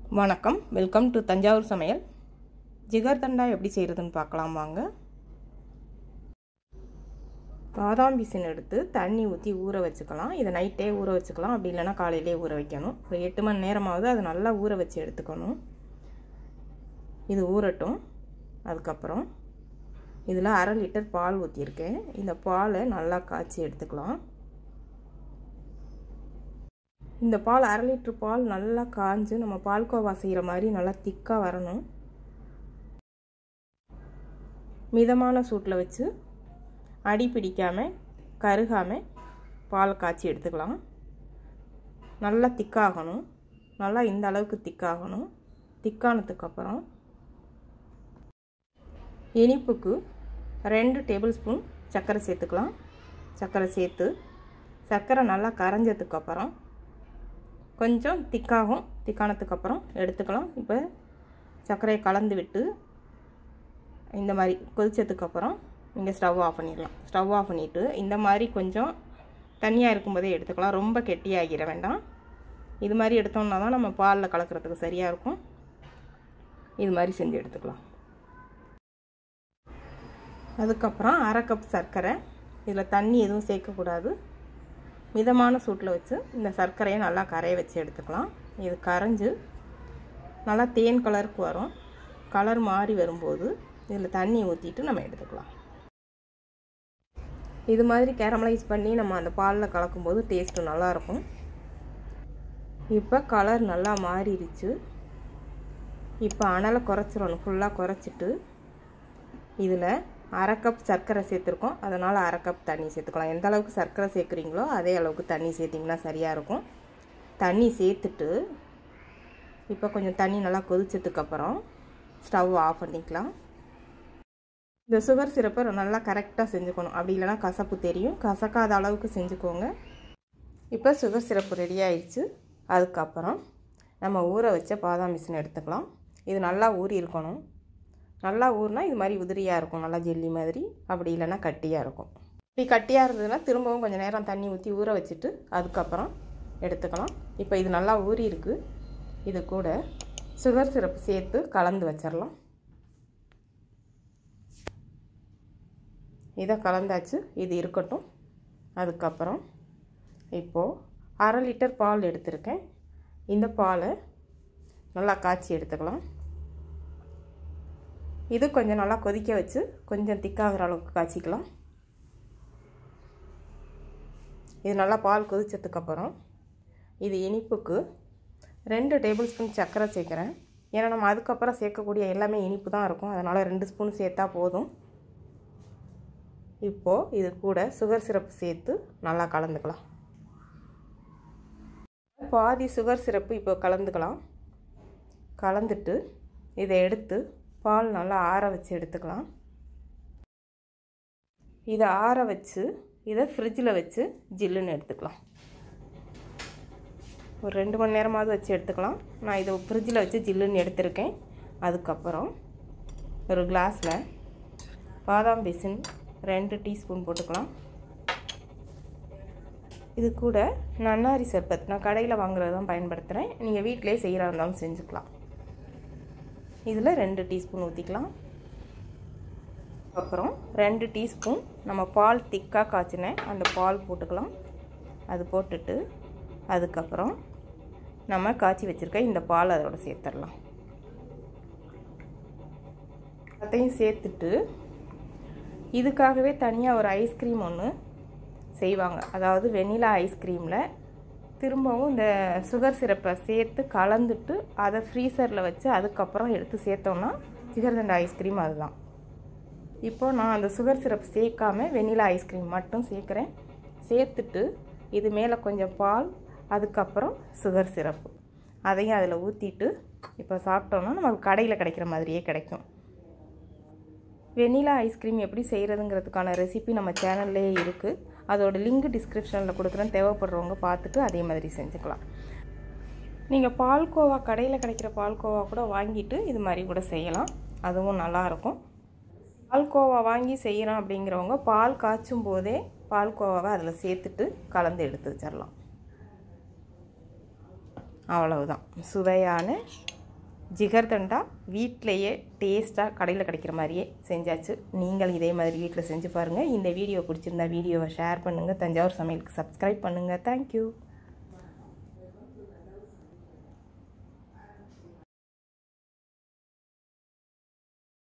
வணக்கம் welcome to Thanjavur சமையல் ஜிகர் தண்டா எப்படி செய்கிறதுன்னு பார்க்கலாம் வாங்க பாதாம் பிசின் எடுத்து தண்ணி ஊற்றி ஊற வச்சுக்கலாம் இதை நைட்டே ஊற வச்சுக்கலாம் அப்படி இல்லைன்னா காலையிலே ஊற வைக்கணும் ஒரு எட்டு மணி நேரமாவது அது நல்லா ஊற வச்சு எடுத்துக்கணும் இது ஊறட்டும் அதுக்கப்புறம் இதில் அரை லிட்டர் பால் ஊற்றியிருக்கேன் இந்த பாலை நல்லா காய்ச்சி எடுத்துக்கலாம் இந்த பால் அரை லிட்ரு பால் நல்லா காஞ்சு நம்ம பால்கோவா செய்கிற மாதிரி நல்லா திக்காக வரணும் மிதமான சூட்டில் வச்சு அடி பிடிக்காமல் கருகாமல் பால் காய்ச்சி எடுத்துக்கலாம் நல்லா திக்காகணும் நல்லா இந்த அளவுக்கு திக்காகணும் திக்கானதுக்கப்புறம் இனிப்புக்கு ரெண்டு டேபிள் ஸ்பூன் சர்க்கரை சேர்த்துக்கலாம் சர்க்கரை சேர்த்து சர்க்கரை நல்லா கரைஞ்சதுக்கப்புறம் கொஞ்சம் திக்காகும் திக்கானதுக்கப்புறம் எடுத்துக்கலாம் இப்போ சர்க்கரையை கலந்து விட்டு இந்த மாதிரி கொதிச்சதுக்கப்புறம் நீங்கள் ஸ்டவ் ஆஃப் பண்ணிடலாம் ஸ்டவ் ஆஃப் பண்ணிவிட்டு இந்த மாதிரி கொஞ்சம் தண்ணியாக இருக்கும்போதே எடுத்துக்கலாம் ரொம்ப கெட்டியாகிட வேண்டாம் இது மாதிரி எடுத்தோம்னா தான் நம்ம பாலில் கலக்கிறதுக்கு சரியாக இருக்கும் இது மாதிரி செஞ்சு எடுத்துக்கலாம் அதுக்கப்புறம் அரை கப் சர்க்கரை இதில் தண்ணி எதுவும் சேர்க்கக்கூடாது மிதமான சூட்டில் வச்சு இந்த சர்க்கரையை நல்லா கரைய வச்சு எடுத்துக்கலாம் இது கரைஞ்சி நல்லா தேன் கலருக்கு வரும் கலர் மாறி வரும்போது இதில் தண்ணி ஊற்றிட்டு நம்ம எடுத்துக்கலாம் இது மாதிரி கேரமலைஸ் பண்ணி நம்ம அந்த பாலில் கலக்கும்போது டேஸ்ட்டு நல்லாயிருக்கும் இப்போ கலர் நல்லா மாறிடுச்சு இப்போ அனலை குறைச்சிடணும் ஃபுல்லாக குறைச்சிட்டு இதில் அரை கப் சர்க்கரை சேர்த்துருக்கோம் அதனால் அரை கப் தண்ணி சேர்த்துக்கலாம் எந்த அளவுக்கு சர்க்கரை சேர்க்குறீங்களோ அதே அளவுக்கு தண்ணி சேர்த்திங்கன்னா சரியாக இருக்கும் தண்ணி சேர்த்துட்டு இப்போ கொஞ்சம் தண்ணி நல்லா கொதிச்சதுக்கப்புறம் ஸ்டவ் ஆஃப் பண்ணிக்கலாம் இந்த சுகர் சிரப்பை நல்லா கரெக்டாக செஞ்சுக்கணும் அப்படி இல்லைனா கசப்பு தெரியும் கசக்காத அளவுக்கு செஞ்சுக்கோங்க இப்போ சுகர் சிரப்பு ரெடி ஆயிடுச்சு அதுக்கப்புறம் நம்ம ஊற வச்ச பாதாம் மிஷின் எடுத்துக்கலாம் இது நல்லா ஊறி இருக்கணும் நல்லா ஊறினா இது மாதிரி உதிரியாக இருக்கும் நல்லா ஜெல்லி மாதிரி அப்படி இல்லைன்னா கட்டியாக இருக்கும் இப்படி கட்டியாக இருந்ததுன்னா திரும்பவும் கொஞ்சம் நேரம் தண்ணி ஊற்றி ஊற வச்சுட்டு அதுக்கப்புறம் எடுத்துக்கலாம் இப்போ இது நல்லா ஊறி இருக்குது இது கூட சுகர் சிரப்பு சேர்த்து கலந்து வச்சிடலாம் இதை கலந்தாச்சு இது இருக்கட்டும் அதுக்கப்புறம் இப்போது அரை லிட்டர் பால் எடுத்திருக்கேன் இந்த பாலை நல்லா காய்ச்சி எடுத்துக்கலாம் இது கொஞ்சம் நல்லா கொதிக்க வச்சு கொஞ்சம் திக்காகிற அளவுக்கு காய்ச்சிக்கலாம் இது நல்லா பால் கொதிச்சதுக்கப்புறம் இது இனிப்புக்கு ரெண்டு டேபிள் ஸ்பூன் சர்க்கரை சேர்க்குறேன் ஏன்னா நம்ம அதுக்கப்புறம் சேர்க்கக்கூடிய எல்லாமே இனிப்பு தான் இருக்கும் அதனால் ரெண்டு ஸ்பூன் சேர்த்தா போதும் இப்போது இது கூட சுகர் சிரப்பு சேர்த்து நல்லா கலந்துக்கலாம் பாதி சுகர் சிரப்பு இப்போ கலந்துக்கலாம் கலந்துட்டு இதை எடுத்து பால் நல்லா ஆற வச்சு எடுத்துக்கலாம் இதை ஆற வச்சு இதை ஃப்ரிட்ஜில் வச்சு ஜில்லுன்னு எடுத்துக்கலாம் ஒரு ரெண்டு மணி நேரமாவது வச்சு எடுத்துக்கலாம் நான் இதை ஃப்ரிட்ஜில் வச்சு ஜில்லுன்னு எடுத்திருக்கேன் அதுக்கப்புறம் ஒரு கிளாஸில் பாதாம் பிசின் ரெண்டு டீஸ்பூன் போட்டுக்கலாம் இது கூட நன்னாரி சர்பத் நான் கடையில் வாங்குறது தான் பயன்படுத்துகிறேன் நீங்கள் வீட்டிலே செய்கிறா இருந்தாலும் செஞ்சுக்கலாம் இதில் ரெண்டு டீஸ்பூன் ஊற்றிக்கலாம் அப்புறம் ரெண்டு டீஸ்பூன் நம்ம பால் திக்காக காய்ச்சினேன் அந்த பால் போட்டுக்கலாம் அது போட்டுட்டு அதுக்கப்புறம் நம்ம காய்ச்சி வச்சுருக்க இந்த பால் அதோட சேர்த்துடலாம் அதையும் சேர்த்துட்டு இதுக்காகவே தனியாக ஒரு ஐஸ்கிரீம் ஒன்று செய்வாங்க அதாவது வெனிலா ஐஸ்கிரீமில் திரும்பவும் இந்த சுகர் சிரப்பை சேர்த்து கலந்துட்டு அதை ஃப்ரீசரில் வச்சு அதுக்கப்புறம் எடுத்து சேர்த்தோன்னா ஜிகர்தண்டா ஐஸ்கிரீம் அதுதான் இப்போ நான் அந்த சுகர் சிரப் சேர்க்காம வெனிலா ஐஸ்கிரீம் மட்டும் சேர்க்குறேன் சேர்த்துட்டு இது மேலே கொஞ்சம் பால் அதுக்கப்புறம் சுகர் சிரப்பு அதையும் அதில் ஊற்றிட்டு இப்போ சாப்பிட்டோன்னா நமக்கு கடையில் கிடைக்கிற மாதிரியே கிடைக்கும் வெனிலா ஐஸ்கிரீம் எப்படி செய்கிறதுங்கிறதுக்கான ரெசிபி நம்ம சேனல்லே இருக்குது அதோட லிங்க் டிஸ்கிரிப்ஷனில் கொடுக்குறேன் தேவைப்படுறவங்க பார்த்துட்டு அதே மாதிரி செஞ்சுக்கலாம் நீங்கள் பால்கோவா கடையில் கிடைக்கிற பால்கோவா கூட வாங்கிட்டு இது மாதிரி கூட செய்யலாம் அதுவும் நல்லாயிருக்கும் பால்கோவா வாங்கி செய்கிறோம் அப்படிங்கிறவங்க பால் காய்ச்சும் போதே பால்கோவாவை அதில் சேர்த்துட்டு கலந்து எடுத்து வச்சிடலாம் அவ்வளவுதான் சுவையான ஜிகர்தண்டா வீட்டிலையே டேஸ்ட்டாக கடையில் கிடைக்கிற மாதிரியே செஞ்சாச்சு நீங்கள் இதே மாதிரி வீட்டில் செஞ்சு பாருங்கள் இந்த வீடியோ பிடிச்சிருந்தா வீடியோவை ஷேர் பண்ணுங்கள் தஞ்சாவூர் சமையலுக்கு சப்ஸ்கிரைப் பண்ணுங்கள் தேங்க்யூ